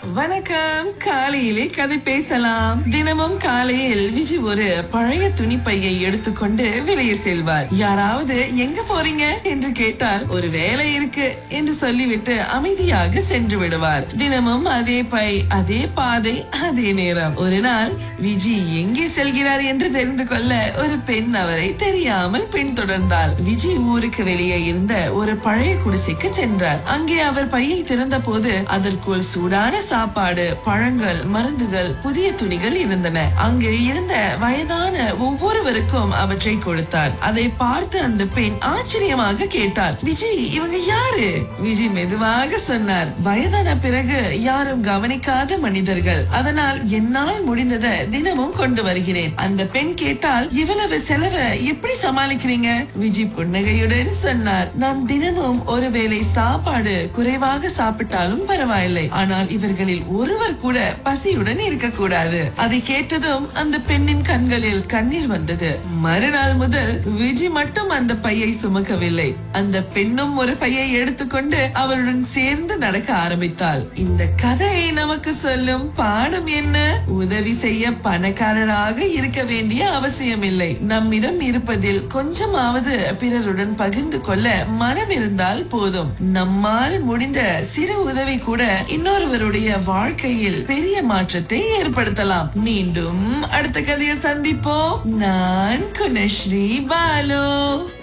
வணக்கம் காலையிலே கதை பேசலாம் தினமும் காலையில் விஜி ஒரு பழைய துணிப்பையை எடுத்துக்கொண்டு வெளியே செல்வார் யாராவது எங்க போறீங்க என்று கேட்டால் ஒரு வேலை இருக்கு என்று சொல்லிவிட்டு அமைதியாக சென்று விடுவார் தினமும் அதே பை அதே பாதை அதே நேரம் ஒரு நாள் விஜி எங்கே செல்கிறார் என்று தெரிந்து கொள்ள ஒரு பெண் அவரை தெரியாமல் பின்தொடர்ந்தாள் விஜி ஊருக்கு வெளியே இருந்த ஒரு பழைய குடிசைக்கு சென்றார் அங்கே அவர் பையை திறந்த போது அதற்குள் சூடான சாப்பாடு பழங்கள் மருந்துகள் புதிய துணிகள் இருந்தன அங்கு இருந்த வயதான ஒவ்வொருவருக்கும் அவற்றை கொடுத்தார் அதை பார்த்து அந்த பெண் ஆச்சரியமாக கேட்டார் விஜய் இவங்க யாரு விஜய் மெதுவாக சொன்னார் வயதான பிறகு யாரும் கவனிக்காத மனிதர்கள் அதனால் என்னால் முடிந்ததை தினமும் கொண்டு வருகிறேன் அந்த பெண் கேட்டால் இவ்வளவு செலவை எப்படி சமாளிக்கிறீங்க விஜய் புன்னகையுடன் சொன்னார் நான் தினமும் ஒருவேளை சாப்பாடு குறைவாக சாப்பிட்டாலும் பரவாயில்லை ஆனால் இவர்களில் ஒருவர் கூட பசியுடன் இருக்கக்கூடாது அதை கேட்டதும் அந்த பெண்ணின் கண்களில் கண்ணீர் வந்தது மறுநாள் முதல் விஜி மட்டும் அந்த பையை சுமக்கவில்லை அந்த பெண்ணும் ஒரு பையை எடுத்துக்கொண்டு அவருடன் சேர்ந்து நடக்க ஆரம்பித்தாள் இந்த கதையை நமக்கு சொல்லும் பாடம் என்ன உதவி செய்ய பணக்காரராக இருக்க வேண்டிய அவசியம் இல்லை நம்மிடம் இருப்பதில் கொஞ்சமாவது பிறருடன் பகிர்ந்து கொள்ள மனம் இருந்தால் போதும் நம்மால் முடிந்த சிறு உதவி கூட இன்னொருவருடைய வாழ்க்கையில் பெரிய மாற்றத்தை ஏற்படுத்தலாம் மீண்டும் அடுத்த கதையை சந்திப்போம் நான் குணஸ்ரீ பாலு